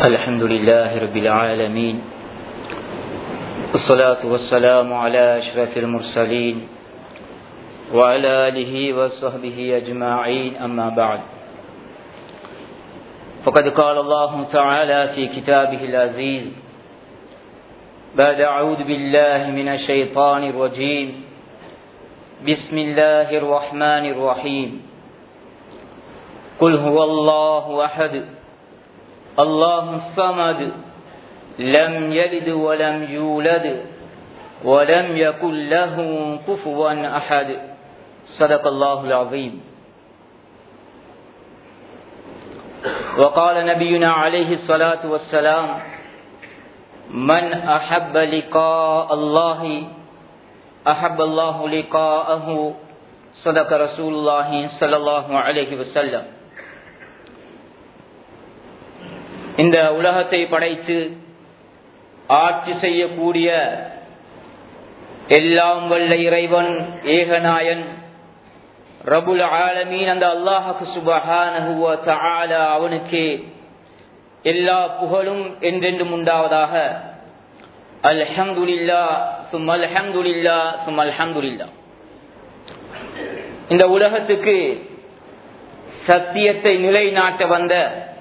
الحمد لله رب العالمين والصلاة والسلام على أشرف المرسلين وعلى آله وصحبه أجمعين أما بعد فقد قال الله تعالى في كتابه العزيز بعد أعوذ بالله من الشيطان الرجيم بسم الله الرحمن الرحيم قل هو الله أحد الله الصمد لم يلد ولم يولد ولم يكن له كفوا أحد صدق الله العظيم وقال نبينا عليه الصلاة والسلام من أحب لقاء الله أحب الله لقاءه صدق رسول الله صلى الله عليه وسلم இந்த உலகத்தை படைத்து ஆட்சி செய்யக்கூடிய எல்லாம் வல்ல இறைவன் ஏகநாயன் ரபுல் ஆலமீன் அந்த அல்லாஹுக்கு சுபஹானஹுவ தஆலா அவனுக்கே எல்லா புகழும் என்றென்றும் உண்டாவதாக அல்ஹம்துலில்லா சும் அல்ஹம்துலில்லா சும் அல்ஹம்துலில்லா இந்த உலகத்துக்கு சத்தியத்தை நிலைநாட்ட வந்த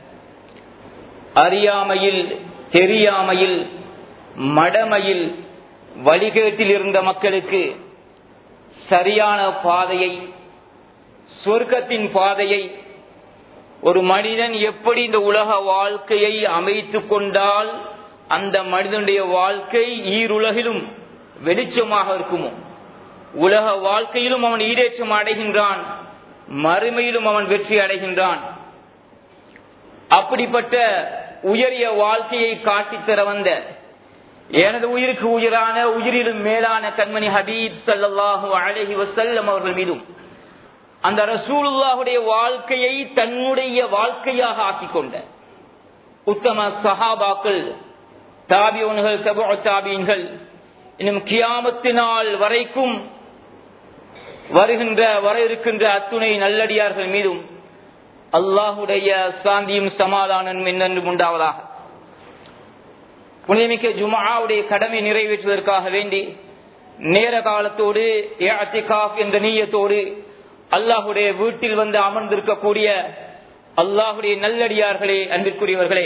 அறியாமையில் தெரியாமையில் மடமையில் வழிகேட்டில் இருந்த மக்களுக்கு சரியான பாதையை சொர்க்கத்தின் பாதையை ஒரு மனிதன் எப்படி இந்த உலக வாழ்க்கையை அமைத்து கொண்டால் அந்த மனிதனுடைய வாழ்க்கை ஈருலகிலும் வெளிச்சமாக இருக்குமோ உலக வாழ்க்கையிலும் அவன் ஈடேற்றம் அடைகின்றான் மறுமையிலும் அவன் வெற்றி அடைகின்றான் அப்படிப்பட்ட உயரிய வாழ்க்கையை காட்டித்தர வந்த எனது உயிருக்கு உயிரான உயிரிலும் மேலான கண்மணி ஹபீப் சல்லாஹூ அலஹி வசல்லம் அவர்கள் மீதும் அந்த ரசூலுல்லாஹுடைய வாழ்க்கையை தன்னுடைய வாழ்க்கையாக ஆக்கிக் கொண்ட உத்தம சஹாபாக்கள் தாபியோன்கள் தபோ தாபீன்கள் இன்னும் கியாமத்து நாள் வரைக்கும் வருகின்ற வர இருக்கின்ற அத்துணை நல்லடியார்கள் மீதும் அல்லாஹுடைய சாந்தியும் சமாதானம் என்னென்று உண்டாவதாக புனிதமிக்க ஜுமாவுடைய கடமை நிறைவேற்றுவதற்காக வேண்டி நேர காலத்தோடு என்ற நீயத்தோடு அல்லாஹுடைய வீட்டில் வந்து அமர்ந்திருக்கக்கூடிய அல்லாஹுடைய நல்லடியார்களே அன்பிற்குரியவர்களே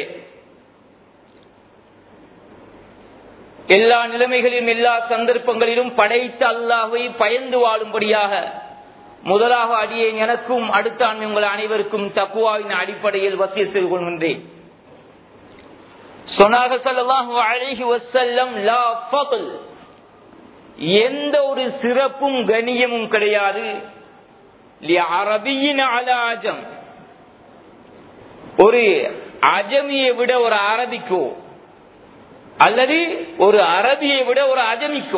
எல்லா நிலைமைகளிலும் எல்லா சந்தர்ப்பங்களிலும் படைத்த அல்லாஹை பயந்து வாழும்படியாக முதலாக அடியே எனக்கும் அடுத்த உங்கள் அனைவருக்கும் தக்குவாவின் அடிப்படையில் வசிய செய்து கொள்கின்றேன் எந்த ஒரு சிறப்பும் கணியமும் கிடையாது அரபியின் அலாஜம் ஒரு அஜமியை விட ஒரு அரபிக்கோ அல்லது ஒரு அரபியை விட ஒரு அஜமிக்கோ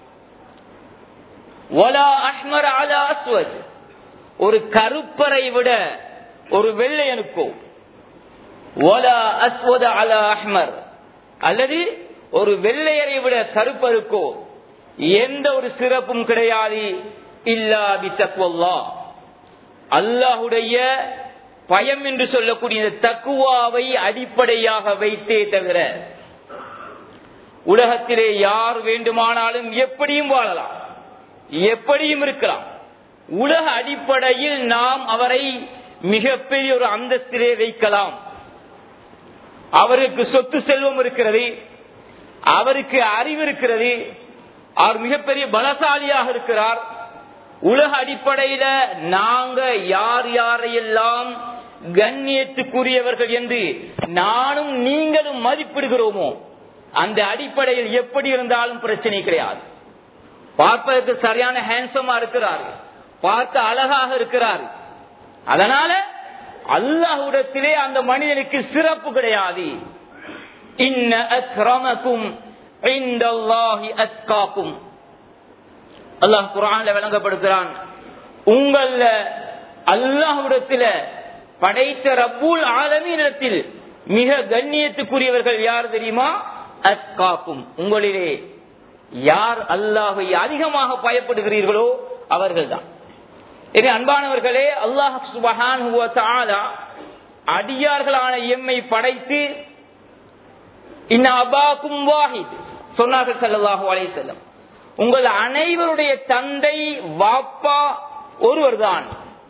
ஒலா அஹ்மர் அலா அஸ்வத் ஒரு கருப்பரை விட ஒரு வெள்ளையனுக்கோ ஒலா அஸ்வத அலா அஹ்மர் அல்லது ஒரு வெள்ளையரை விட கருப்பருக்கோ எந்த ஒரு சிறப்பும் கிடையாது இல்லா பித்தக்வல்லா அல்லாஹுடைய பயம் என்று சொல்லக்கூடிய தக்குவாவை அடிப்படையாக வைத்தே தவிர உலகத்திலே யார் வேண்டுமானாலும் எப்படியும் வாழலாம் எப்படியும் இருக்கலாம் உலக அடிப்படையில் நாம் அவரை மிகப்பெரிய ஒரு அந்தஸ்திலே வைக்கலாம் அவருக்கு சொத்து செல்வம் இருக்கிறது அவருக்கு அறிவு இருக்கிறது அவர் மிகப்பெரிய பலசாலியாக இருக்கிறார் உலக அடிப்படையில நாங்க யார் யாரையெல்லாம் கண்ணியத்துக்குரியவர்கள் என்று நானும் நீங்களும் மதிப்பிடுகிறோமோ அந்த அடிப்படையில் எப்படி இருந்தாலும் பிரச்சனை கிடையாது பார்ப்பதற்கு சரியான ஹேண்ட்ஸமா இருக்கிறார் பார்க்க அழகாக இருக்கிறார் அதனால அல்லாஹுடத்திலே அந்த மனிதனுக்கு சிறப்பு கிடையாது இன்ன அக்ரமக்கும் அத்காக்கும் அல்லாஹ் குரான்ல விளங்கப்படுத்துறான் உங்கள அல்லாஹுடத்தில படைத்த ரப்பூல் ஆலமீனத்தில் மிக கண்ணியத்துக்குரியவர்கள் யார் தெரியுமா அத்காக்கும் உங்களிலே யார் அல்லாஹை அதிகமாக பயப்படுகிறீர்களோ அவர்கள் தான் இனி அன்பானவர்களே அல்லாஹ் சுபஹான் அடியார்களான எம்மை படைத்து இன்ன அபாக்கும் வாஹித் சொன்னார்கள் ஸல்லல்லாஹு அலைஹி வஸல்லம் உங்கள் அனைவருடைய தந்தை வாப்பா ஒருவர்தான்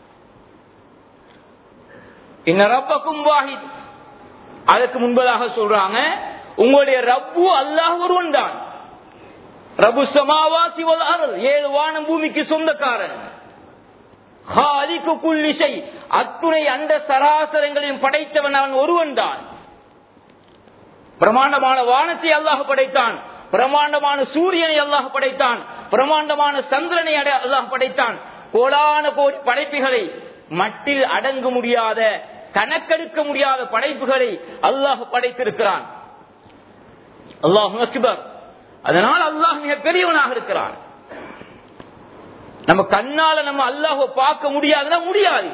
இன்ன ரப்பக்கும் வாஹித் அதற்கு முன்பதாக சொல்றாங்க உங்களுடைய ரப்பு அல்லாஹ் ஒருவன் தான் ரபு சமாவாசி வல் அருள் ஏழு வானம் பூமிக்கு சொந்தக்காரன் ஹாலிக்கு குல்லிசை அத்துணை அந்த சராசரங்களையும் படைத்தவன் அவன் ஒருவன் தான் பிரமாண்டமான வானத்தை அல்லாஹ் படைத்தான் பிரமாண்டமான சூரியனை அல்லாஹ் படைத்தான் பிரமாண்டமான சந்திரனை அட- அல்லாஹ் படைத்தான் கோடான கோடி படைப்புகளை மட்டில் அடங்க முடியாத கணக்கெடுக்க முடியாத படைப்புகளை அல்லாஹ் படைத்திருக்கிறான் அல்லாஹ் அக்பர் அதனால் அல்லாஹ் மிக பெரியவனாக இருக்கிறான் நம்ம கண்ணால நம்ம அல்லாஹ் பார்க்க முடியாதுன்னா முடியாது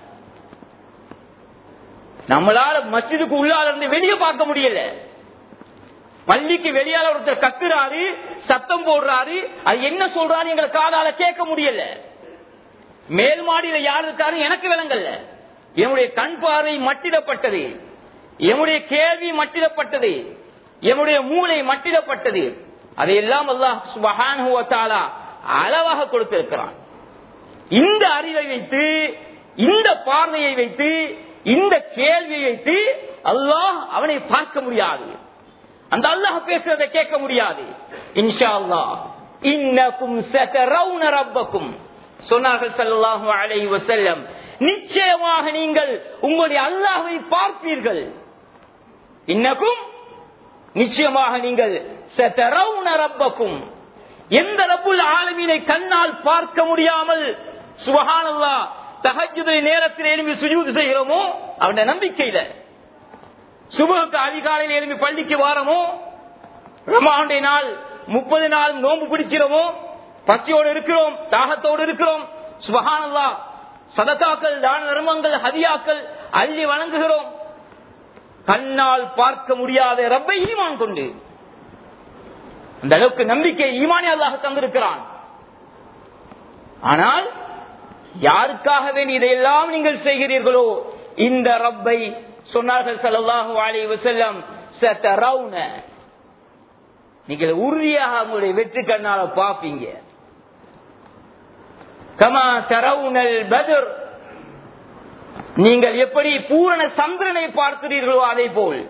நம்மளால மஸ்ஜிதுக்கு உள்ளால இருந்து வெளியே பார்க்க முடியல பள்ளிக்கு வெளியால ஒருத்தர் கத்துறாரு சத்தம் போடுறாரு அது என்ன சொல்றாரு எங்களை காதால கேட்க முடியல மேல் மாடியில யார் இருக்காரு எனக்கு விளங்கல்ல என்னுடைய கண் பார்வை மட்டிடப்பட்டது என்னுடைய கேள்வி மட்டிடப்பட்டது என்னுடைய மூளை மட்டிடப்பட்டது அதையெல்லாம் அல்லாஹ் சுபஹானஹு வ தஆலா அளவாக கொடுத்திருக்கிறான் இந்த அறிவை வைத்து இந்த பார்வையை வைத்து இந்த கேள்வியை வைத்து அல்லாஹ் அவனை பார்க்க முடியாது அந்த அல்லாஹ் பேசுறதை கேட்க முடியாது இன்ஷா அல்லாஹ் இன்னக்கும் சதரவுன ரப்பக்கும் சொன்னார்கள் ஸல்லல்லாஹு அலைஹி வஸல்லம் நிச்சயமாக நீங்கள் உங்களுடைய அல்லாஹ்வை பார்ப்பீர்கள் இன்னக்கும் நிச்சயமாக நீங்கள் சதரவுன ரப்பக்கும் எந்த ரப்புல் ஆலமீனை கண்ணால் பார்க்க முடியாமல் சுபஹானல்லாஹ் தஹஜ்ஜுடைய நேரத்தில் எழுப்பி சுஜூது செய்கிறோமோ அவன நம்பிக்கையில சுபகுக்கு அதிகாலையில் எழுப்பி பள்ளிக்கு வாரமோ ரமாவுடைய நாள் முப்பது நாள் நோன்பு பிடிக்கிறோமோ பசியோடு இருக்கிறோம் தாகத்தோடு இருக்கிறோம் சுபஹானல்லா சதகாக்கள் தான தர்மங்கள் ஹதியாக்கள் அள்ளி வணங்குகிறோம் கண்ணால் பார்க்க முடியாத ரப்பை ஈமான் கொண்டு அந்த அளவுக்கு நம்பிக்கை ஈமானி அல்லாஹ் தந்திருக்கிறான் ஆனால் யாருக்காக வேண்டி இதையெல்லாம் நீங்கள் செய்கிறீர்களோ இந்த ரப்பை சொன்னார்கள் ஸல்லல்லாஹு அலைஹி வஸல்லம் சதரவுன நீங்கள் உறுதியாக உங்களுடைய வெற்றி கண்ணால பாப்பீங்க கமா தரவுனல் பத்ர் நீங்கள் எப்படி பூரண சந்திரனை பார்க்கிறீர்களோ அதே போல்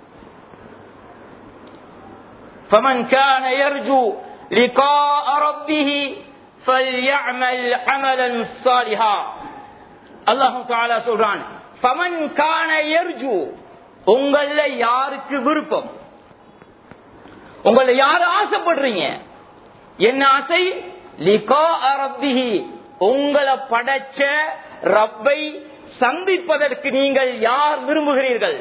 فمن كان يرجو لقاء ربه فليعمل عملا صالحا அல்லாஹு தாலா சொல்றான் فمن كان يرجو உங்கள யாருக்கு விருப்பம் உங்களை யாரு ஆசைப்படுறீங்க என்ன ஆசை லிகா ரப்பிஹி உங்களை படைச்ச ரப்பை சந்திப்பதற்கு நீங்கள் யார் விரும்புகிறீர்கள்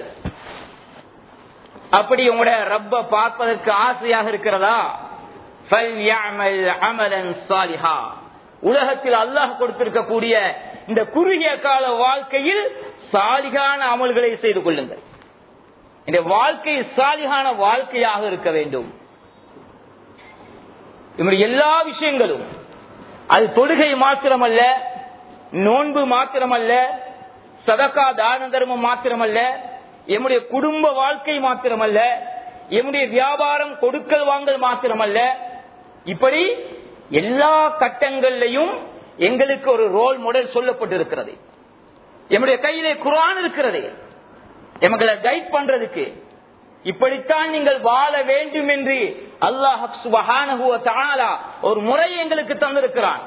அப்படி உங்களுடைய ரப்ப பார்ப்பதற்கு ஆசையாக இருக்கிறதா فَلْيَعْمَلْ عَمَلًا صَالِحًا. உலகத்தில் அல்லாஹ் கொடுத்திருக்கக்கூடிய இந்த குறுகிய கால வாழ்க்கையில் சாலிகான அமல்களை செய்து கொள்ளுங்கள் இந்த வாழ்க்கை சாலிகான வாழ்க்கையாக இருக்க வேண்டும் நம்முடைய எல்லா விஷயங்களும் அது தொழுகை மாத்திரமல்ல நோன்பு மாத்திரமல்ல சதக்கா தான தர்மம் மாத்திரமல்ல எம்முடைய குடும்ப வாழ்க்கை மாத்திரமல்ல எம்முடைய வியாபாரம் கொடுக்கல் வாங்கல் மாத்திரமல்ல இப்படி எல்லா கட்டங்கள்லையும் எங்களுக்கு ஒரு ரோல் மாடல் சொல்லப்பட்டிருக்கிறது எம்முடைய கையிலே குரான் இருக்கிறது எமகளை கைட் பண்றதுக்கு இப்படித்தான் நீங்கள் வாழ வேண்டும் என்று அல்லாஹ் சுபஹானஹு வ தஆலா ஒரு முறை எங்களுக்கு தந்திருக்கிறான்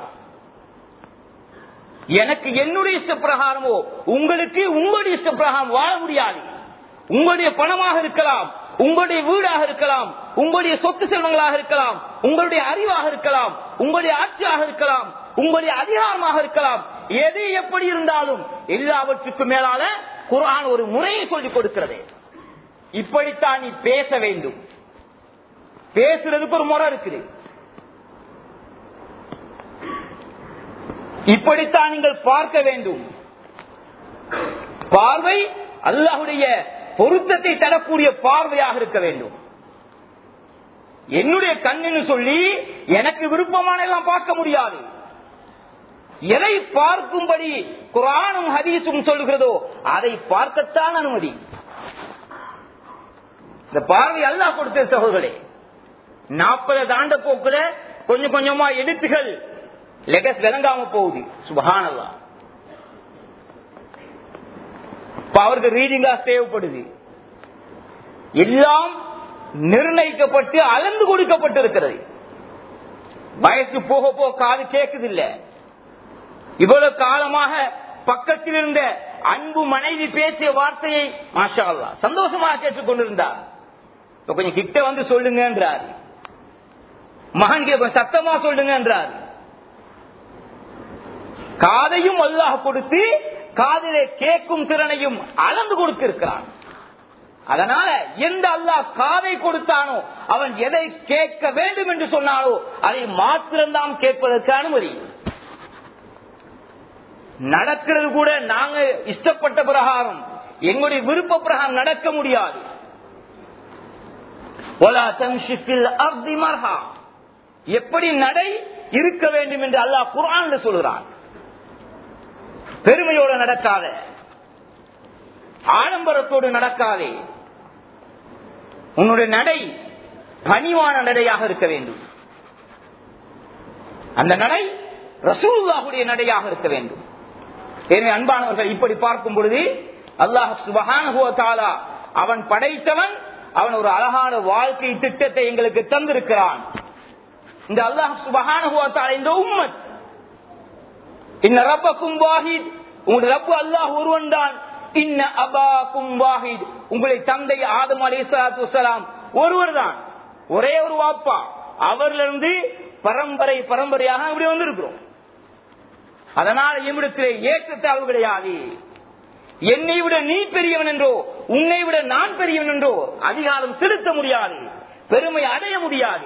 எனக்கு என்னுடைய இஷ்ட பிரகாரமோ உங்களுக்கு உங்களுடைய இஷ்ட பிரகாரம் வாழ முடியாது உங்களுடைய பணமாக இருக்கலாம் உங்களுடைய வீடாக இருக்கலாம் உங்களுடைய சொத்து செல்வங்களாக இருக்கலாம் உங்களுடைய அறிவாக இருக்கலாம் உங்களுடைய ஆட்சியாக இருக்கலாம் உங்களுடைய அதிகாரமாக இருக்கலாம் எது எப்படி இருந்தாலும் எல்லாவற்றுக்கும் மேலான குர்ஆன் ஒரு முறையை சொல்லிக் கொடுக்கிறது இப்படித்தான் நீ பேச வேண்டும் பேசுறதுக்கு ஒரு முறை இருக்குது இப்படித்தான் நீங்கள் பார்க்க வேண்டும் பார்வை அல்லாஹுடைய பொருத்தத்தை தரக்கூடிய பார்வையாக இருக்க வேண்டும் என்னுடைய கண்ணுன்னு சொல்லி எனக்கு விருப்பமான எல்லாம் பார்க்க முடியாது எதை பார்க்கும்படி குரானும் ஹதீஸும் சொல்லுகிறதோ அதை பார்க்கத்தான் அனுமதி இந்த பார்வை அல்லாஹ் கொடுத்த சகோதரே நாற்பது தாண்ட போக்குல கொஞ்சம் கொஞ்சமா எழுத்துகள் லெகஸ் விளங்காம போகுது சுபஹானல்லா இப்ப அவருக்கு ரீடிங் கிளாஸ் தேவைப்படுது எல்லாம் நிர்ணயிக்கப்பட்டு அளந்து கொடுக்கப்பட்டிருக்கிறது வயசு போக போக காது கேட்குது இல்ல இவ்வளவு காலமாக பக்கத்தில் இருந்த அன்பு மனைவி பேசிய வார்த்தையை மாஷா அல்லா சந்தோஷமாக கேட்டுக் கொண்டிருந்தார் இப்ப கொஞ்சம் கிட்ட வந்து சொல்லுங்க என்றார் மகன் கேட்க சத்தமா சொல்லுங்க என்றார் காதையும் அல்லாஹ் கொடுத்து காதிலே கேட்கும் திறனையும் அளந்து கொடுத்திருக்கிறான் அதனால எந்த அல்லாஹ் காதை கொடுத்தானோ அவன் எதை கேட்க வேண்டும் என்று சொன்னாலோ அதை மாத்திரம்தான் கேட்பதற்கு அனுமதி நடக்கிறது கூட நாங்க இஷ்டப்பட்ட பிரகாரம் எங்களுடைய விருப்ப பிரகாரம் நடக்க முடியாது எப்படி நடை இருக்க வேண்டும் என்று அல்லாஹ் குரான் சொல்கிறான் பெருமையோடு நடக்காத ஆடம்பரத்தோடு நடக்காதே உன்னுடைய நடை பணிவான நடையாக இருக்க வேண்டும் அந்த நடை ரசூல்லாவுடைய நடையாக இருக்க வேண்டும் எனவே அன்பானவர்கள் இப்படி பார்க்கும் பொழுது அல்லாஹ் சுபகான அவன் படைத்தவன் அவன் ஒரு அழகான வாழ்க்கை திட்டத்தை எங்களுக்கு தந்திருக்கிறான் இந்த அல்லாஹ் சுபகான இந்த உம்மத் இன்ன ரப்பக்கும் வாஹித் உங்களுடைய ரப்பு அல்லாஹ் ஒருவன் தான் இன்ன அபாக்கும் வாஹித் உங்களை தந்தை ஆதம் அலி சலாத்து வலாம் ஒருவர் தான் ஒரே ஒரு வாப்பா அவரிலிருந்து பரம்பரை பரம்பரையாக அப்படி வந்திருக்கிறோம் அதனால் எம்மிடத்திலே ஏற்றத்தாழ்வு கிடையாது என்னை விட நீ பெரியவன் என்றோ உன்னை விட நான் பெரியவன் என்றோ அதிகாரம் செலுத்த முடியாது பெருமை அடைய முடியாது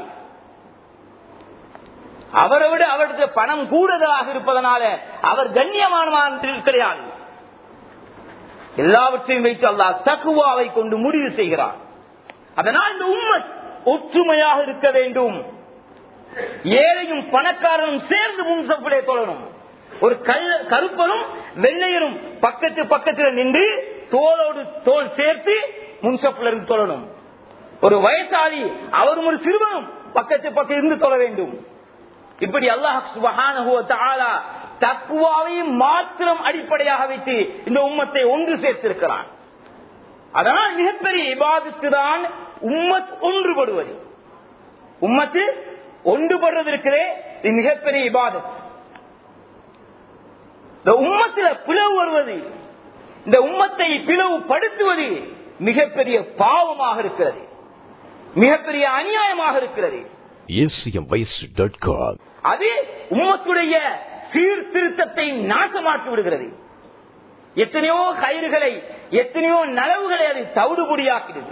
அவரை விட அவருக்கு பணம் கூடுதலாக இருப்பதனால அவர் கண்ணியமான கிடையாது எல்லாவற்றையும் வைத்து அல்லா தக்குவாவை கொண்டு முடிவு செய்கிறார் அதனால் இந்த உண்மை ஒற்றுமையாக இருக்க வேண்டும் ஏழையும் பணக்காரனும் சேர்ந்து முன்சப்பிலே தொழணும் ஒரு கல் கருப்பனும் வெள்ளையரும் பக்கத்து பக்கத்தில் நின்று தோளோடு தோல் சேர்த்து முன்சப்பில் இருந்து தொழணும் ஒரு வயசாளி அவரும் ஒரு சிறுவனும் பக்கத்து பக்கம் இருந்து தொழ வேண்டும் இப்படி அல்லாஹ் சுபஹான தக்குவாவையும் மாத்திரம் அடிப்படையாக வைத்து இந்த உம்மத்தை ஒன்று சேர்த்திருக்கிறான் அதனால் மிகப்பெரிய இபாதத்து தான் உம்மத் ஒன்றுபடுவது உம்மத்து ஒன்றுபடுறது இருக்கிறே இது மிகப்பெரிய இபாதத் இந்த உம்மத்தில பிளவு வருவது இந்த உம்மத்தை பிளவுபடுத்துவது மிகப்பெரிய பாவமாக இருக்கிறது மிகப்பெரிய அநியாயமாக இருக்கிறது acmvoice.com அது உம்மத்துடைய சீர்திருத்தத்தை நாசமாக்கி விடுகிறது எத்தனையோ கயிறுகளை எத்தனையோ நலவுகளை அது தவிடுபடியாக்கிறது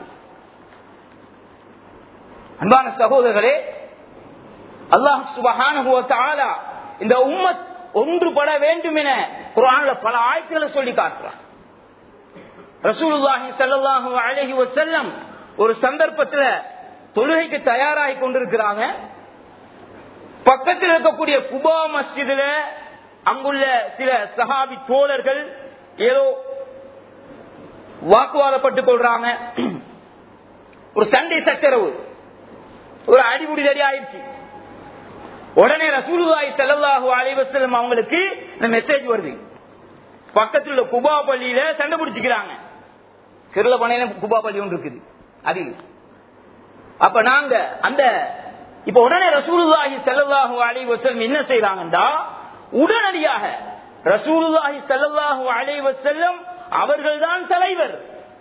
அன்பான சகோதரர்களே அல்லாஹ் சுபஹான இந்த உம்மத் ஒன்றுபட வேண்டும் என குரான்ல பல ஆய்வுகளை சொல்லி காட்டுறான் ரசூலுல்லாஹி ஸல்லல்லாஹு அலைஹி வஸல்லம் ஒரு சந்தர்ப்பத்தில் தொழுகைக்கு தயாராகி கொண்டிருக்கிறாங்க பக்கத்தில் இருக்கக்கூடிய குபா மஸ்ஜிதுல அங்குள்ள சில சஹாபி தோழர்கள் ஏதோ வாக்குவாதப்பட்டுக் கொள்றாங்க ஒரு சண்டை சச்சரவு ஒரு அடிமுடி தடி ஆயிடுச்சு உடனே ரசூலுல்லாஹி ஸல்லல்லாஹு அலைஹி வஸல்லம் அவங்களுக்கு இந்த மெசேஜ் வருது பக்கத்தில் உள்ள குபா பள்ளியில சண்டை பிடிச்சிக்கிறாங்க கிருள பண்ணையில குபா பள்ளி ஒன்று இருக்குது அது அப்ப நாங்க அந்த இப்ப உடனே ரசூலுல்லாஹி ஸல்லல்லாஹு அலைஹி வஸல்லம் என்ன செய்றாங்கடா உடனடியாக ரசூலுல்லாஹி ஸல்லல்லாஹு அலைஹி வஸல்லம் அவர்கள்தான் தலைவர்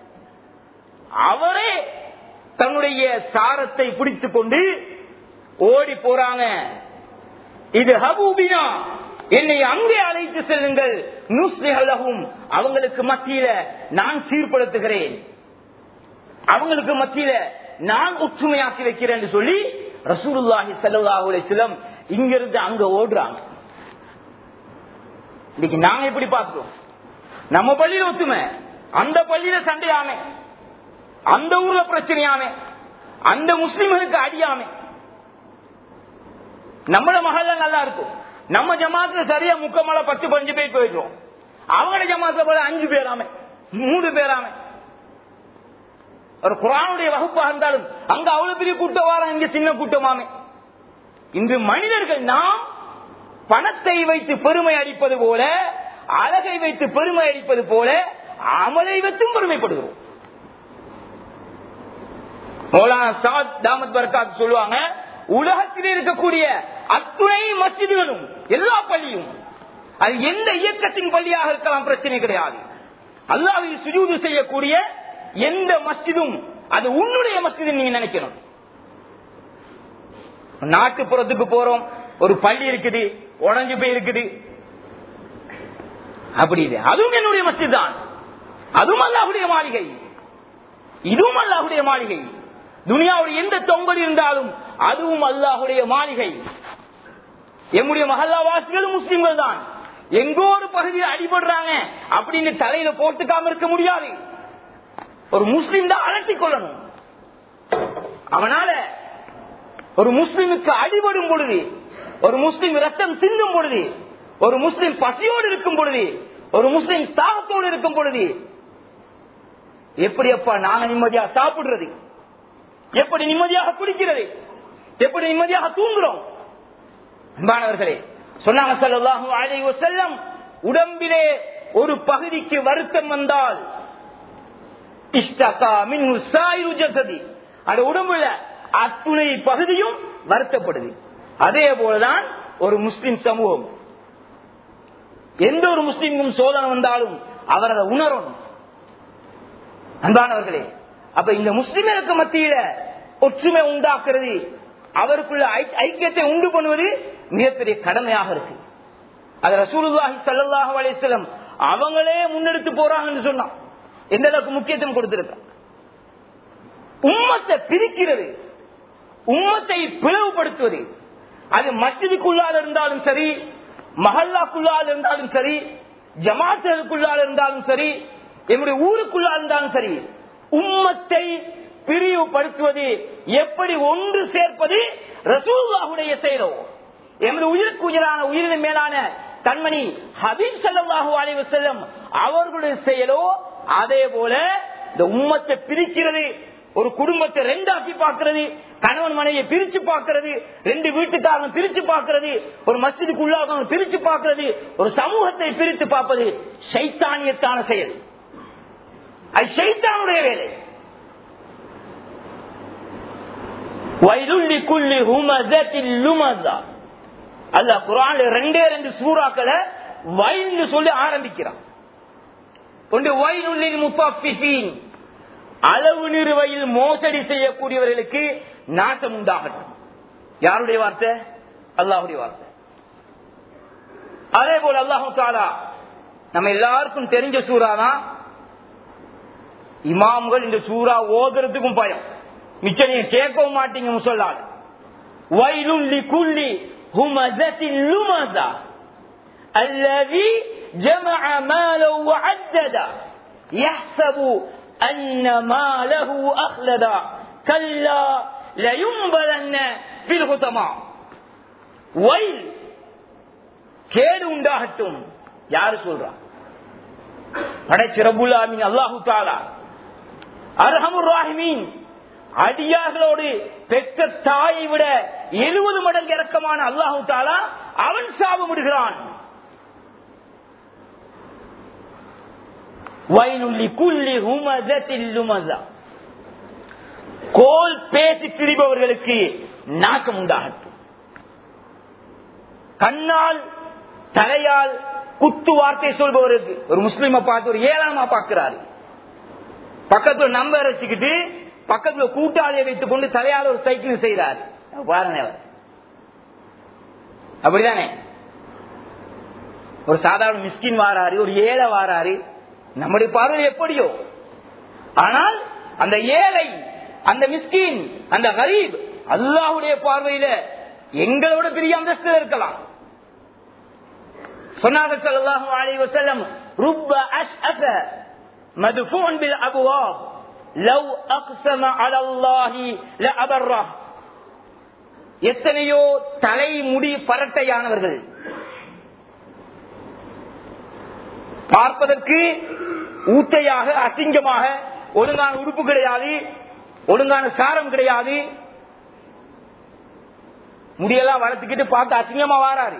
அவரே தன்னுடைய சாரத்தை பிடித்துக் கொண்டு ஓடி போறாங்க இது ஹபூபினா என்னை அங்கே அழைத்து செல்லுங்கள் நுஸ்லிஹலகும் அவங்களுக்கு மத்தியில நான் சீர்படுத்துகிறேன் அவங்களுக்கு மத்தியில நான் ஒற்றுமையாக்கி வைக்கிறேன் என்று சொல்லி ரசூலுல்லாஹி ஸல்லல்லாஹு அலைஹி வஸல்லம் இங்கிருந்து அங்க ஓடுறாங்க இன்னைக்கு நாங்க எப்படி பார்க்கிறோம் நம்ம பள்ளியில ஒத்துமை அந்த பள்ளியில சண்டையாமே அந்த ஊர்ல பிரச்சனையாமே அந்த முஸ்லிம்களுக்கு அடியாமே நம்மள மகள்ல நல்லா இருக்கும் நம்ம ஜமாத்துல சரியா முக்கமலை பத்து பதினஞ்சு பேர் போயிடுவோம் அவங்கள ஜமாத்துல போல அஞ்சு பேராமே மூணு பேராமே ஒரு குரானுடைய வகுப்பாக இருந்தாலும் அங்க அவ்வளவு பெரிய கூட்டம் வாரம் இங்க சின்ன கூட்டமாமே இன்று மனிதர்கள் நாம் பணத்தை வைத்து பெருமை அடிப்பது போல அழகை வைத்து பெருமை அடிப்பது போல அமலை வைத்தும் பெருமைப்படுகிறோம் மௌலானா சாத் தாமத் பர்காத் சொல்லுவாங்க உலகத்தில் இருக்கக்கூடிய அத்துணை மசிதிகளும் எல்லா பள்ளியும் அது எந்த இயக்கத்தின் பள்ளியாக இருக்கலாம் பிரச்சனை கிடையாது அல்லாவில் சுஜூது செய்யக்கூடிய எந்த மஸ்ஜிதும் அது உன்னுடைய மஸ்ஜித் நீங்க நினைக்கணும் நாட்டுப்புறத்துக்கு போறோம் ஒரு பள்ளி இருக்குது உடஞ்சு போய் இருக்குது அப்படி இல்லை அதுவும் என்னுடைய மஸ்ஜித் தான் அதுவும் அல்லாஹுடைய மாளிகை இதுவும் அல்லாஹுடைய மாளிகை துனியாவுடைய எந்த தொங்கல் இருந்தாலும் அதுவும் அல்லாஹுடைய மாளிகை எம்முடைய மகல்லாவாசிகளும் முஸ்லிம்கள் தான் எங்கோ ஒரு பகுதியில் அடிபடுறாங்க அப்படின்னு தலையில போட்டுக்காம இருக்க முடியாது ஒரு முஸ்லிம் தான் அலட்டிக் கொள்ளணும் அவனால ஒரு முஸ்லிமுக்கு அடிபடும் பொழுது ஒரு முஸ்லிம் ரத்தம் சிந்தும் பொழுது ஒரு முஸ்லிம் பசியோடு இருக்கும் பொழுது ஒரு முஸ்லிம் தாகத்தோடு இருக்கும் பொழுது எப்படி அப்பா நாங்க நிம்மதியா சாப்பிடுறது எப்படி நிம்மதியாக குடிக்கிறது எப்படி நிம்மதியாக தூங்குறோம் அன்பானவர்களே சொன்னாங்க ஸல்லல்லாஹு அலைஹி வஸல்லம் உடம்பிலே ஒரு பகுதிக்கு வருத்தம் வந்தால் இஷ்டகா மின்ஹு சாயிரு ஜஸதி அந்த உடம்புல அத்துணை பகுதியும் வருத்தப்படுது அதே போலதான் ஒரு முஸ்லிம் சமூகம் எந்த ஒரு முஸ்லிமும் சோதனை வந்தாலும் அவர் அதை உணரணும் அன்பானவர்களே அப்ப இந்த முஸ்லிம்களுக்கு மத்தியில ஒற்றுமை உண்டாக்குறது அவருக்குள்ள ஐ- ஐக்கியத்தை உண்டு பண்ணுவது மிகப்பெரிய கடமையாக இருக்கு அது ரசூலுல்லாஹி ஸல்லல்லாஹு அலைஹி வஸல்லம் அவங்களே முன்னெடுத்து போறாங்கன்னு சொன்னா எந்த அளவுக்கு முக்கியத்துவம் கொடுத்திருக்க உம்மத்தை பிரிக்கிறது உம்மத்தை பிளவுபடுத்துவது அது மஸ்ஜிதுக்குள்ளால் இருந்தாலும் சரி மஹல்லாக்குள்ளால் இருந்தாலும் சரி ஜமாத்துகளுக்குள்ளால் இருந்தாலும் சரி என்னுடைய ஊருக்குள்ளால் இருந்தாலும் சரி உம்மத்தை பிரிவுபடுத்துவது எப்படி ஒன்று சேர்ப்பது ரசூல்லாவுடைய செயலோ எமது உயிருக்கு உயிரான உயிரின் மேலான கண்மணி ஹபீப் ஸல்லல்லாஹு அலைஹி வஸல்லம் அவர்களுடைய செயலோ அதே போல இந்த உம்மத்தை பிரிக்கிறது ஒரு குடும்பத்தை ரெண்டாக்கி பார்க்கிறது கணவன் மனைவியை பிரிச்சு பார்க்கிறது ரெண்டு வீட்டுக்காரங்க பிரிச்சு பார்க்கிறது ஒரு மஸ்ஜிதுக்கு உள்ளாக பிரிச்சு பார்க்கிறது ஒரு சமூகத்தை பிரித்து பார்ப்பது சைத்தானியத்தான செயல் அது சைத்தானுடைய வேலை வயலுள்ளி குள்ளி ஹுமதத்தில் லுமதா அல்ல குரான்ல ரெண்டே ரெண்டு சூறாக்களை வயல்னு சொல்லி ஆரம்பிக்கிறான் ஒன்று வயலுள்ளில் முப்பாஃபிஃபீன் அளவு நிறுவையில் மோசடி செய்யக்கூடியவர்களுக்கு நாசம் உண்டாகட்டும் யாருடைய வார்த்தை அல்லாஹுடைய வார்த்தை அதே போல அல்லாஹு தாலா நம்ம எல்லாருக்கும் தெரிஞ்ச சூறா தான் இமாம்கள் இந்த சூறா ஓதுறதுக்கும் பயம் மிச்சம் நீங்க கேட்கவும் மாட்டீங்க முசல்லால் வயலுள்ளி குள்ளி ஹுமதத்தின் லுமதா الذي جمع مالا وعددا يحسب أن ماله أخلدا كلا لينبلن في الحطمة ويل கேடு உண்டாகட்டும் யாரு சொல்றா படைச்சு ரபுல் ஆமீன் அல்லாஹு தாலா அர்ஹமுர் ராஹிமீன் அடியார்களோடு பெற்ற தாயை விட எழுபது மடங்கு இறக்கமான அல்லாஹு தாலா அவன் சாபமிடுகிறான் வயலுள்ளி குள்ளி ஹுமதத்தில் லுமதா கோல் பேசி திரிபவர்களுக்கு நாக்கம் உண்டாகட்டும் கண்ணால் தலையால் குத்து வார்த்தை சொல்பவருக்கு ஒரு முஸ்லிமை பார்த்து ஒரு ஏழாமா பார்க்கிறாரு பக்கத்துல நம்பர் வச்சுக்கிட்டு பக்கத்துல கூட்டாளியை வைத்துக் கொண்டு தலையால் ஒரு சைக்கிள் செய்யறாரு பாருங்க அவர். அப்படிதானே ஒரு சாதாரண மிஸ்கின் வாராரு ஒரு ஏழை வாராரு நம்முடைய பார்வை எப்படியோ ஆனால் அந்த ஏழை அந்த மிஸ்கின் அந்த கரீப் அல்லாஹுடைய பார்வையில எங்களோட பெரிய அந்தஸ்து இருக்கலாம் சொன்னார்கள் ஸல்லல்லாஹு அலைஹி வஸல்லம் ருப்ப அஷ்அஸ மதுஃபூன் பில் அபுவாப் லவ் அக்ஸம அலா அல்லாஹி லஅபர்ரஹ் எத்தனையோ தலை முடி பரட்டையானவர்கள் பார்ப்பதற்கு ஊத்தையாக அசிங்கமாக ஒழுங்கான உடுப்பு கிடையாது ஒழுங்கான சாரம் கிடையாது முடியெல்லாம் வளர்த்துக்கிட்டு பார்த்து அசிங்கமா வாராரு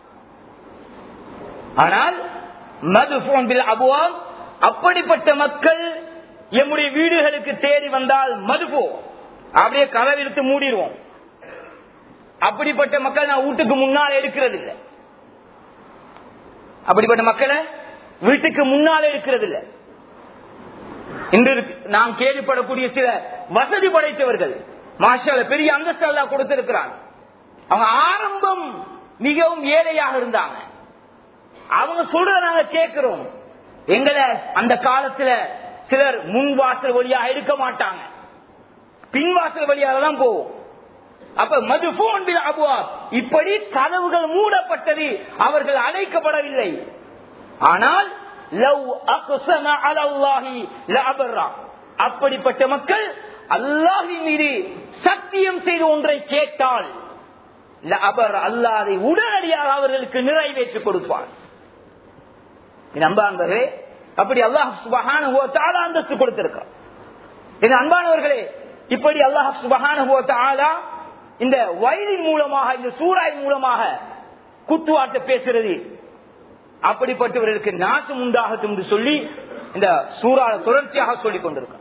ஆனால் மது போன் பில் அபுவாம் அப்படிப்பட்ட மக்கள் எம்முடைய வீடுகளுக்கு தேடி வந்தால் மதுபோ அப்படியே கதவு இழுத்து மூடிடுவோம் அப்படிப்பட்ட மக்கள் நான் வீட்டுக்கு முன்னால் எடுக்கிறது இல்லை அப்படிப்பட்ட மக்களை வீட்டுக்கு முன்னால் எடுக்கிறது இல்லை இன்று நாம் கேள்விப்படக்கூடிய சில வசதி படைத்தவர்கள் மாஷால பெரிய அந்தஸ்து எல்லாம் கொடுத்திருக்கிறான் அவங்க ஆரம்பம் மிகவும் ஏழையாக இருந்தாங்க அவங்க சொல்றத நாங்க கேட்கிறோம் எங்களை அந்த காலத்துல சிலர் முன் வாசல் வழியா எடுக்க மாட்டாங்க பின் வாசல் வழியாக தான் போவோம் அப்ப மது அபுவா இப்படி கதவுகள் மூடப்பட்டது அவர்கள் அழைக்கப்படவில்லை ஆனால் லவ் அக்ஸம அலல்லாஹி லஅபர்ரா அப்படிப்பட்ட மக்கள் அல்லாஹின் மீது சத்தியம் செய்து ஒன்றை கேட்டால் லஅபர் அல்லாஹ் அதை உடனடியாக அவர்களுக்கு நிறைவேற்றி கொடுப்பார் அன்பானவர்களே அப்படி அல்லாஹ் சுபஹான அந்தஸ்து கொடுத்திருக்கான் என் அன்பானவர்களே இப்படி அல்லாஹ் சுபஹான இந்த வயதின் மூலமாக இந்த சூறாய் மூலமாக குத்துவாட்ட பேசுறது அப்படிப்பட்டவர்களுக்கு நாசம் உண்டாகட்டும் என்று சொல்லி இந்த சூறால தொடர்ச்சியாக சொல்லிக் கொண்டிருக்கான்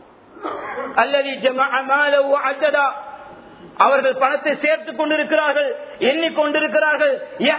அல்லது அவர்கள் பணத்தை சேர்த்துக் கொண்டிருக்கிறார்கள் எண்ணிக்கொண்டிருக்கிறார்கள்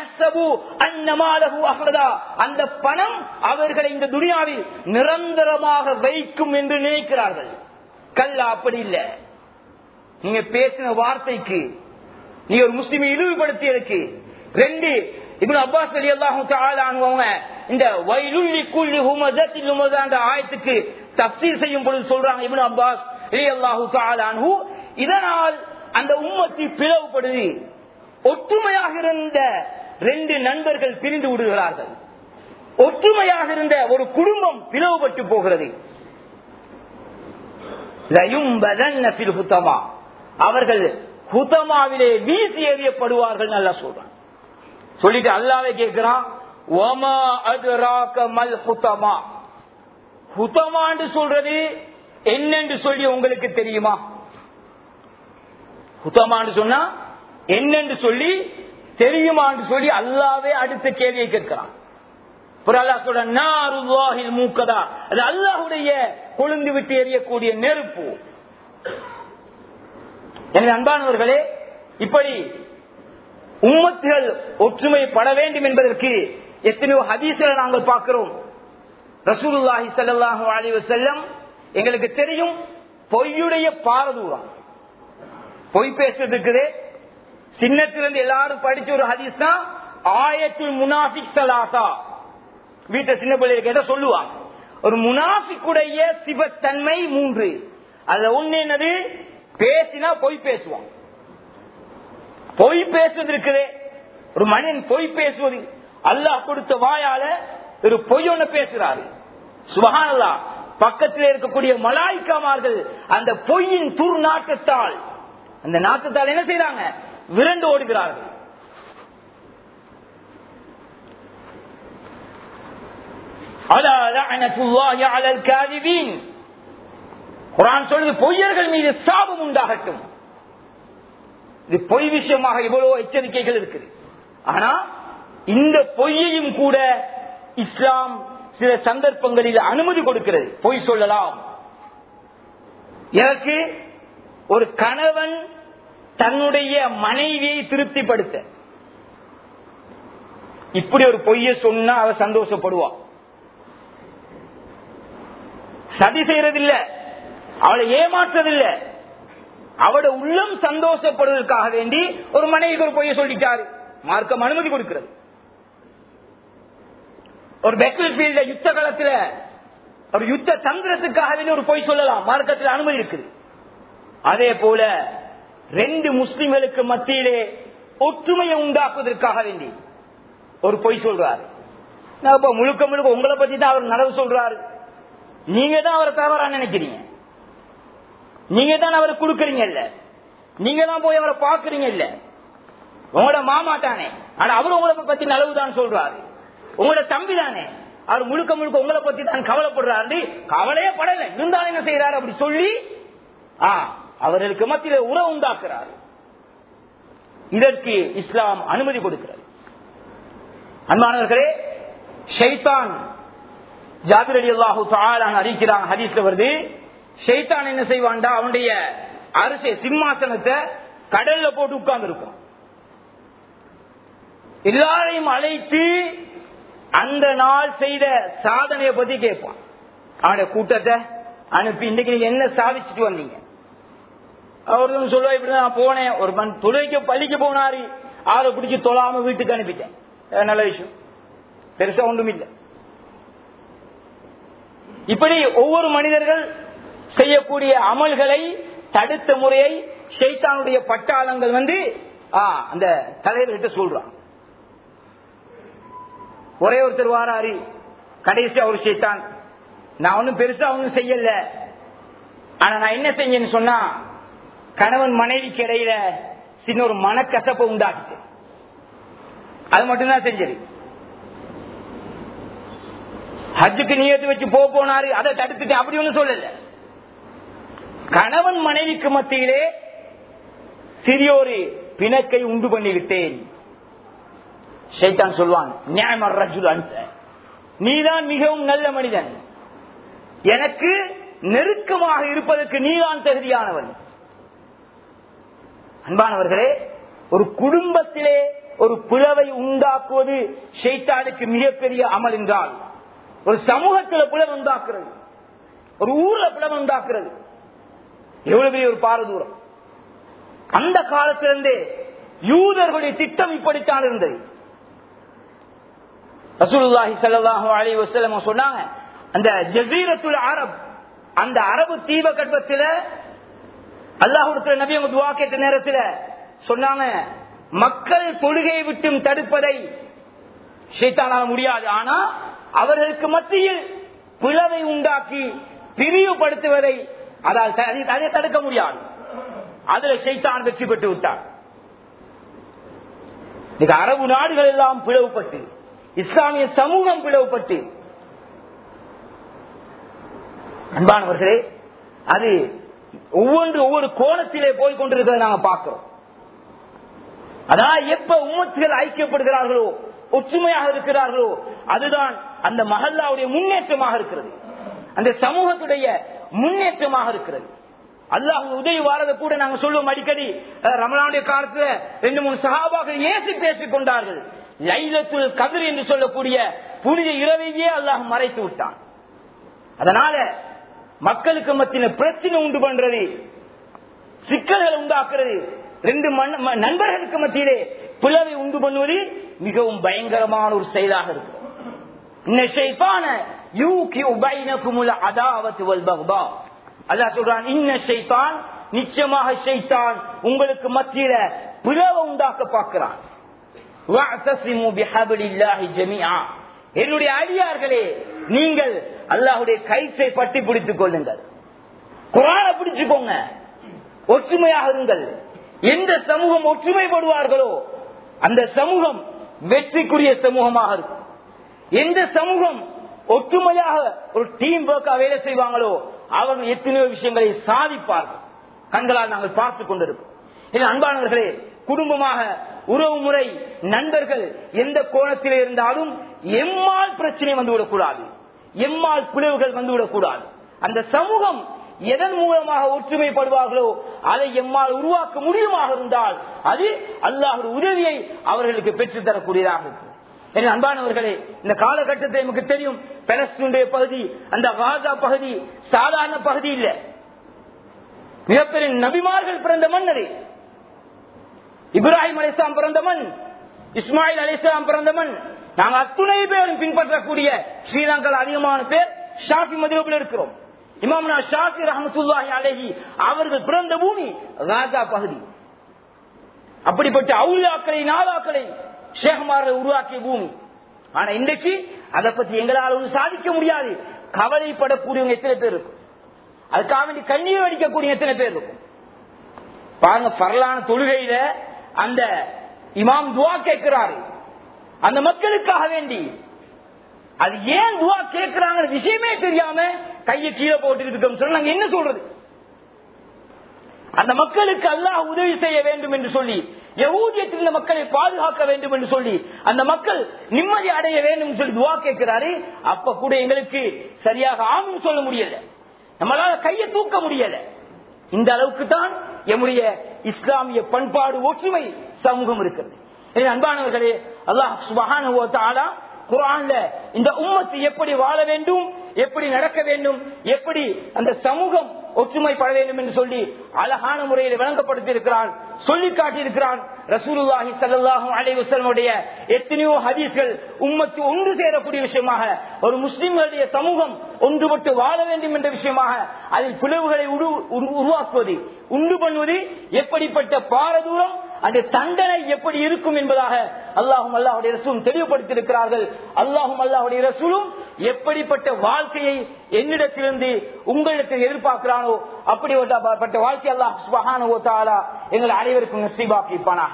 அந்த பணம் அவர்களை இந்த துனியாவில் நிரந்தரமாக வைக்கும் என்று நினைக்கிறார்கள் கல்லா அப்படி இல்லை நீங்க பேசின வார்த்தைக்கு நீ ஒரு முஸ்லிமை இழிவுபடுத்தியதுக்கு ரெண்டு இப்ப அப்பாஸ் அலி அல்லாஹும் இந்த வயலுள்ளி குள்ளி ஹுமதத்தில் ஹுமதான்ற ஆயத்துக்கு தப்சீர் செய்யும் பொழுது சொல்றாங்க இபின் அப்பாஸ் அலி அல்லாஹு தாலானு இதனால் அந்த உம்மத்தி பிளவுபடுது ஒற்றுமையாக இருந்த ரெண்டு நண்பர்கள் பிரிந்து விடுகிறார்கள் ஒற்றுமையாக இருந்த ஒரு குடும்பம் பிளவுபட்டு போகிறது அவர்கள் ஹுதமாவிலே வீசி எறியப்படுவார்கள் நல்லா சொல்றான் சொல்லிட்டு அல்லாவே கேட்கிறான் ஓமா அது மல் ஹுதமா ஹுதமான்னு சொல்றது என்னென்று சொல்லி உங்களுக்கு தெரியுமா ஹுதமான்னு சொன்னா என்னென்று சொல்லி தெரியுமான்னு சொல்லி அல்லாவே அடுத்த கேள்வியை கேட்கிறான் மூக்கதா அது அல்லாஹுடைய கொழுந்து விட்டு எறியக்கூடிய நெருப்பு எனவே அன்பானவர்களே இப்படி உம்மத்துகள் ஒற்றுமைப்பட வேண்டும் என்பதற்கு எத்தனையோ ஹதீஸ்களை நாங்கள் பார்க்கிறோம் ரசூலுல்லாஹி ஸல்லல்லாஹு அலைஹி வஸல்லம் எங்களுக்கு தெரியும் பொய்யுடைய பாரதூரம் பொய் பேசுறதுக்கு சின்னத்திலிருந்து எல்லாரும் படிச்ச ஒரு ஹதீஸ் தான் ஆயத்துல் முனாஃபிக் சலாசா வீட்டை சின்ன பிள்ளைய கேட்ட சொல்லுவாங்க ஒரு முனாஃபிக்குடைய சிவத்தன்மை மூன்று அதுல ஒண்ணு என்னது பேசினா பொய் பேசுவான் பொய் பேசுவது இருக்குதே ஒரு மனிதன் பொய் பேசுவது அல்லாஹ் கொடுத்த வாயால ஒரு பொய் ஒண்ணு பேசுறாரு சுபஹானல்லா பக்கத்தில் இருக்கக்கூடிய மலாய்க்காமார்கள் அந்த பொய்யின் துர் நாட்டத்தால் அந்த நாட்டத்தால் என்ன செய்யறாங்க விரண்டு ஓடுகிறார்கள் குரான் சொல்லுது பொய்யர்கள் மீது சாபம் உண்டாகட்டும் இது பொய் விஷயமாக இவ்வளவு எச்சரிக்கைகள் இருக்குது ஆனா இந்த பொய்யையும் கூட இஸ்லாம் சில சந்தர்ப்பங்களில் அனுமதி கொடுக்கிறது பொய் சொல்லலாம் எனக்கு ஒரு கணவன் தன்னுடைய மனைவியை திருப்திப்படுத்த இப்படி ஒரு பொய்ய சொன்னா அவ சந்தோஷப்படுவா சதி செய்யறதில்ல அவளை ஏமாற்றதில்லை அவட உள்ளம் சந்தோஷப்படுவதற்காக வேண்டி ஒரு மனைவிக்கு ஒரு பொய்ய சொல்லிட்டாரு மார்க்கம் அனுமதி கொடுக்கிறது ஒரு பெட்டில் ஃபீல்ட யுத்த காலத்துல ஒரு யுத்த தந்திரத்துக்காக வேண்டி ஒரு பொய் சொல்லலாம் மார்க்கத்தில் அனுமதி இருக்குது அதே போல ரெண்டு முஸ்லிம்களுக்கு மத்தியிலே ஒற்றுமையை உண்டாக்குவதற்காக வேண்டி ஒரு பொய் சொல்றாரு முழுக்க முழுக்க உங்களை பத்தி தான் அவர் நடவு சொல்றாரு நீங்க தான் அவரை தவறா நினைக்கிறீங்க நீங்க தான் அவரை கொடுக்கறீங்க இல்ல நீங்க தான் போய் அவரை பாக்குறீங்க இல்ல உங்களோட மாமா தானே ஆனா அவர் உங்களை பத்தி நலவு தான் சொல்றாரு உங்களோட தம்பி தானே அவர் முழுக்க முழுக்க உங்களை பத்தி தான் கவலைப்படுறாரு கவலையே படல இருந்தாலும் என்ன செய்யறாரு அப்படி சொல்லி ஆ, அவர்களுக்கு மத்தியில் உறவு உண்டாக்குறார் இதற்கு இஸ்லாம் அனுமதி கொடுக்கிறது அன்பானவர்களே ஷைத்தான் ஜாபிர் அலி அல்லாஹு தாலான் அறிவிக்கிறாங்க ஹதீஸ்ல வருது ஷைத்தான் என்ன செய்வான்டா அவனுடைய அரிசி சிம்மாசனத்தை கடல்ல போட்டு உட்கார்ந்து இருக்கும் எல்லாரையும் அழைத்து அந்த நாள் செய்த சாதனையை பத்தி கேட்பான் அவனுடைய கூட்டத்தை அனுப்பி இன்னைக்கு நீங்க என்ன சாதிச்சுட்டு வந்தீங்க அவரும் சொல்லுவா இப்படி நான் போனேன் ஒரு மண் தொழுகைக்கு பள்ளிக்கு போனாரு ஆளை பிடிச்சி தொழாம வீட்டுக்கு அனுப்பிட்டேன் அஹ் நல்ல விஷயம் பெருசா ஒன்றும் இல்லை இப்படி ஒவ்வொரு மனிதர்கள் செய்யக்கூடிய அமல்களை தடுத்த முறையை ஷைத்தானுடைய பட்டாளங்கள் வந்து ஆ, அந்த தலைவர்கிட்ட சொல்றான் ஒரே ஒருத்தர் வாராரு கடைசி அவர் ஷைத்தான் நான் ஒன்னும் பெருசா ஒன்னும் செய்யல ஆனா நான் என்ன செஞ்சேன்னு சொன்னா கணவன் மனைவிக்கு இடையில சின்ன ஒரு மனக்கசப்பை உண்டாக்கிட்டு அது மட்டும்தான் செஞ்சது ஹஜ்ஜுக்கு நியத்து வச்சு போ போனாரு அதை தடுத்துட்டு அப்படி ஒண்ணும் சொல்லல கணவன் மனைவிக்கு மத்தியிலே சிறியோரு பிணக்கை உண்டு பண்ணி விட்டேன் ஷைத்தான் சொல்வான் நியாயமர் ரஜுல் அந்த நீதான் மிகவும் நல்ல மனிதன் எனக்கு நெருக்கமாக இருப்பதற்கு நீதான் தகுதியானவன் அன்பானவர்களே ஒரு குடும்பத்திலே ஒரு பிளவை உண்டாக்குவது ஷைத்தானுக்கு மிகப்பெரிய அமல் என்றால் ஒரு சமூகத்தில் பிளவு உண்டாக்குறது ஒரு ஊர்ல பிளவு உண்டாக்குறது எவ்வளவு பெரிய ஒரு பாரதூரம் அந்த காலத்திலிருந்தே யூதர்களுடைய திட்டம் இப்படித்தான் இருந்தது ரசூலுல்லாஹி ஸல்லல்லாஹு அலைஹி வஸல்லம் சொன்னாங்க அந்த ஜஸீரத்துல் அரப் அந்த அரபு தீபகற்பத்தில அல்லாஹ்வுடைய நபி அவங்க துஆ கேட்ட நேரத்தில் சொன்னாங்க மக்கள் தொழுகையை விட்டும் தடுப்பதை ஷைத்தானால முடியாது ஆனா அவர்களுக்கு மத்தியில் பிளவை உண்டாக்கி பிரிவுபடுத்துவதை அதால் த- அதை- அதை தடுக்க முடியாது அதுல ஷைத்தான் வெற்றி பெற்று விட்டார் இன்னைக்கு அரபு நாடுகள் எல்லாம் பிளவுபட்டு இஸ்லாமிய சமூகம் பிளவுபட்டு அன்பானவர்களே அது ஒவ்வொன்று ஒவ்வொரு கோணத்திலே போய் கொண்டிருக்கிறதை நாங்க பார்க்கிறோம் அதான் எப்ப உம்மத்துகள் ஐக்கியப்படுகிறார்களோ ஒற்றுமையாக இருக்கிறார்களோ அதுதான் அந்த மஹல்லாவுடைய முன்னேற்றமாக இருக்கிறது அந்த சமூகத்துடைய முன்னேற்றமாக இருக்கிறது அல்லாஹ் உதவி வாரத கூட நாங்க சொல்லுவோம் அடிக்கடி அஹ், ரமலானுடைய காலத்துல ரெண்டு மூணு சகாபாக ஏசி பேசிக் கொண்டார்கள் லைலத்துல் கதிர் என்று சொல்லக்கூடிய புனித இரவையே அல்லாஹ் மறைத்து விட்டான் அதனால மக்களுக்கு மத்தியில பிரச்சனை உண்டு பண்றது சிக்கல்களை உண்டாக்குறது ரெண்டு மன்ன- ம- நண்பர்களுக்கு மத்தியிலே பிளவை உண்டு பண்ணுவது மிகவும் பயங்கரமான ஒரு செயலாக இருக்கு இன்ன ஷைத்தான யூகிஉ பைனகுமுல் அதாவத்து வல் பக்தா அல்லாஹ் சொல்றான் இன்ன ஷைத்தான் நிச்சயமாக ஷைத்தான் உங்களுக்கு மத்தியில பிளவை உண்டாக்க பார்க்கிறான் வஅத்தஸிமு பிஹபிலில்லாஹி ஜமீஆ என்னுடைய அடியார்களே நீங்கள் அல்லாஹ்வுடைய கயிற்றை பற்றி பிடித்துக் கொள்ளுங்கள் குரானை பிடிச்சுக்கோங்க ஒற்றுமையாக இருங்கள் எந்த சமூகம் ஒற்றுமைப்படுவார்களோ அந்த சமூகம் வெற்றிக்குரிய சமூகமாக இருக்கும் எந்த சமூகம் ஒற்றுமையாக ஒரு டீம் ஒர்க்கா வேலை செய்வாங்களோ அவர்கள் எத்தனையோ விஷயங்களை சாதிப்பார்கள் கண்களால் நாங்கள் பார்த்துக் கொண்டிருக்கோம் இது அன்பானவர்களே குடும்பமாக உறவு முறை நண்பர்கள் எந்த கோணத்தில் இருந்தாலும் எம்மால் பிரச்சனை வந்துவிடக்கூடாது எம்மால் பிளவுகள் வந்துவிடக்கூடாது அந்த சமூகம் எதன் மூலமாக ஒற்றுமைப்படுவார்களோ அதை எம்மால் உருவாக்க முடியுமாக இருந்தால் அது அல்லாஹ் உதவியை அவர்களுக்கு பெற்றுத் தரக்கூடியதாக இருக்கும் என் அன்பானவர்களே இந்த காலகட்டத்தை நமக்கு தெரியும் பெலஸ்தீனுடைய பகுதி அந்த காசா பகுதி சாதாரண பகுதி இல்ல மிகப்பெரிய நபிமார்கள் பிறந்த மண் அது இப்ராஹிம் அலிஸ்லாம் பிறந்த மண் இஸ்மாயில் அலிஸ்லாம் பிறந்த மண் நாங்கள் அத்துணை பேரும் பின்பற்றக்கூடிய ஸ்ரீலங்கா அதிகமான பேர் ஷாஃபி மதிவபில் இருக்கிறோம் இமாம்னா ஷாஃபி ரஹமத்துல்லாஹி அலைஹி அவர்கள் பிறந்த பூமி காசா பகுதி அப்படிப்பட்ட அவுலாக்களை நாதாக்களை ஷேகுமார்கள் உருவாக்கிய பூமி ஆனா இன்றைக்கு அதை பத்தி எங்களால் ஒன்றும் சாதிக்க முடியாது கவலைப்படக்கூடியவங்க எத்தனை பேர் இருக்கும் அதுக்காக வேண்டி கண்ணீர் அடிக்கக்கூடிய எத்தனை பேர் இருக்கும் பாருங்க பரலான தொழுகையில அந்த இமாம் துவா கேட்கிறாரு அந்த மக்களுக்காக வேண்டி அது ஏன் துவா கேட்கிறாங்க விஷயமே தெரியாம கையை கீழே போட்டு இருக்கோம் சொன்னா நாங்க என்ன சொல்றது அந்த மக்களுக்கு அல்லாஹ் உதவி செய்ய வேண்டும் என்று சொல்லி யகூதியத்தில் இந்த மக்களை பாதுகாக்க வேண்டும் என்று சொல்லி அந்த மக்கள் நிம்மதி அடைய வேண்டும் என்று சொல்லி துவா கேட்கிறாரு அப்ப கூட எங்களுக்கு சரியாக ஆமின்னு சொல்ல முடியல நம்மளால கையை தூக்க முடியல இந்த அளவுக்கு தான் எம்முடைய இஸ்லாமிய பண்பாடு ஒற்றுமை சமூகம் இருக்கிறது எனவே அன்பானவர்களே அல்லாஹ் சுபஹானஹு வ தஆலா குர்ஆன்ல இந்த உம்மத்து எப்படி வாழ வேண்டும் எப்படி நடக்க வேண்டும் எப்படி அந்த சமூகம் ஒற்றுமைப்பட வேண்டும் என்று சொல்லி அழகான முறையில் விளங்கப்படுத்தி இருக்கிறான் சொல்லி காட்டியிருக்கிறான் ரசூலுல்லாஹி ஸல்லல்லாஹு அலைஹி வஸல்லமுடைய எத்தனையோ ஹதீஸ்கள் உம்மத்து ஒன்று சேரக்கூடிய விஷயமாக ஒரு முஸ்லிம்களுடைய சமூகம் ஒன்றுபட்டு வாழ வேண்டும் என்ற விஷயமாக அதில் பிளவுகளை உரு- உரு- உருவாக்குவது உண்டு பண்ணுவது எப்படிப்பட்ட பாரதூரம் அந்த தண்டனை எப்படி இருக்கும் என்பதாக அல்லாஹும் அல்லாஹுடைய ரசூலும் தெளிவுபடுத்தியிருக்கிறார்கள் அல்லாஹும் அல்லாஹுடைய ரசூலும் எப்படிப்பட்ட வாழ்க்கையை என்னிடத்திலிருந்து உங்களிடத்தில் எதிர்பார்க்கிறானோ அப்படிப்பட்ட வாழ்க்கை அல்லாஹ் சுபஹானஹு வ தஆலா எங்கள் அனைவருக்கும் நசீபாக்கிப்பானா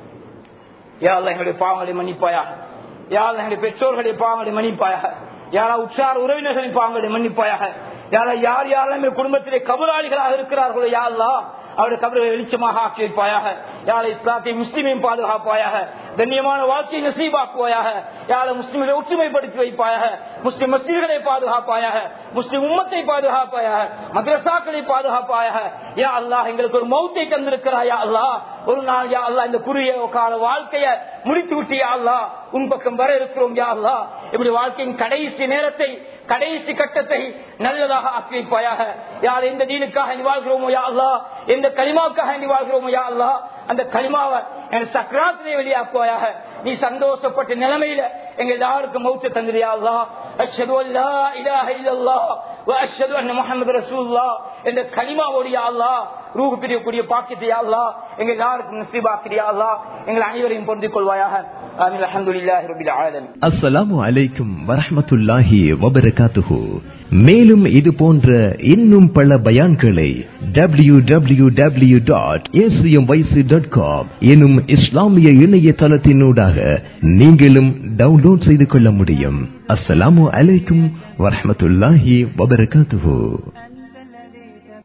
யா அல்லாஹ் எங்களுடைய பாவங்களை மன்னிப்பாயா யா அல்லாஹ் எங்களுடைய பெற்றோர்களுடைய பாவங்களை மன்னிப்பாயாக யாரா உற்சார் உறவினர்களின் பாவங்களை மன்னிப்பாயாக யாரா யார் யாரெல்லாம் எங்கள் குடும்பத்திலே கபராளிகளாக இருக்கிறார்களோ யா அல்லாஹ் அவருடைய கபரை வெளிச்சமாக ஆக்கி வைப்பாயாக யாரை இஸ்லாத்தை முஸ்லிமையும் பாதுகாப்பாயாக கண்ணியமான வாழ்க்கையை நசீபாக்குவாயாக யாரை முஸ்லிம்களை ஒற்றுமைப்படுத்தி வைப்பாயாக முஸ்லிம் மசீல்களை பாதுகாப்பாயாக முஸ்லிம் உம்மத்தை பாதுகாப்பாயாக மദ്രസാக்களை பாதுகாப்பாயாக யா அல்லாஹ் எங்களுக்கு ஒரு மௌத்தை தந்திருக்கிறாயா அல்லாஹ் ஒரு நாள் யா அல்லாஹ் இந்த குறுகிய கால வாழ்க்கைய முடித்து விட்டு யா அல்லாஹ் உன் பக்கம் வர இருக்கிறோம் யா அல்லாஹ் இப்படி வாழ்க்கையின் கடைசி நேரத்தை கடைசி கட்டத்தை நல்லதாக ஆக்கி வைப்பாயாக யார் எந்த தீனுக்காக நீ வாழ்கிறோமோ யா அல்லாஹ் எந்த கலிமாவுக்காக நீ வாழ்கிறோமோ யா அல்லாஹ் அந்த கலிமாவை எனக்கு சக்கராத்திலே வெளியாக்குவாயாக நீ சந்தோஷப்பட்ட நிலைமையில எங்க எல்லாருக்கும் மௌத்த தந்திரியா அல்லாஹ் அஷ்ஹது அல்லா இலாஹ இல்லல்லாஹ் வ அஷ்ஹது அன்ன முஹம்மது ரசூலுல்லாஹ் என்ற கலிமாவோடு யா அல்லாஹ் ரூஹ் பிரியக்கூடிய பாக்கியத்தை யா அல்லாஹ் எங்க எல்லாருக்கும் நசீபாக்கிறியா அல்லாஹ் எங்கள் அனைவரையும் பொருந்திக் கொள்வாயாக ஆமீன் அல்ஹம்துலில்லாஹி ரப்பில் ஆலமீன் அஸ்ஸலாமு அலைக்கும் வரஹ்மத்துல்லாஹி வபரகாத்துஹு மேலும் இது போன்ற இன்னும் பல பயான்களை W W W dot dot com எனும் இஸ்லாமிய இணையதளத்தினூடாக நீங்களும் டவுன்லோட் செய்து கொள்ள முடியும் அஸ்ஸலாமு அலைக்கும் வரஹ்மத்துல்லாஹி வபரகாத்துஹு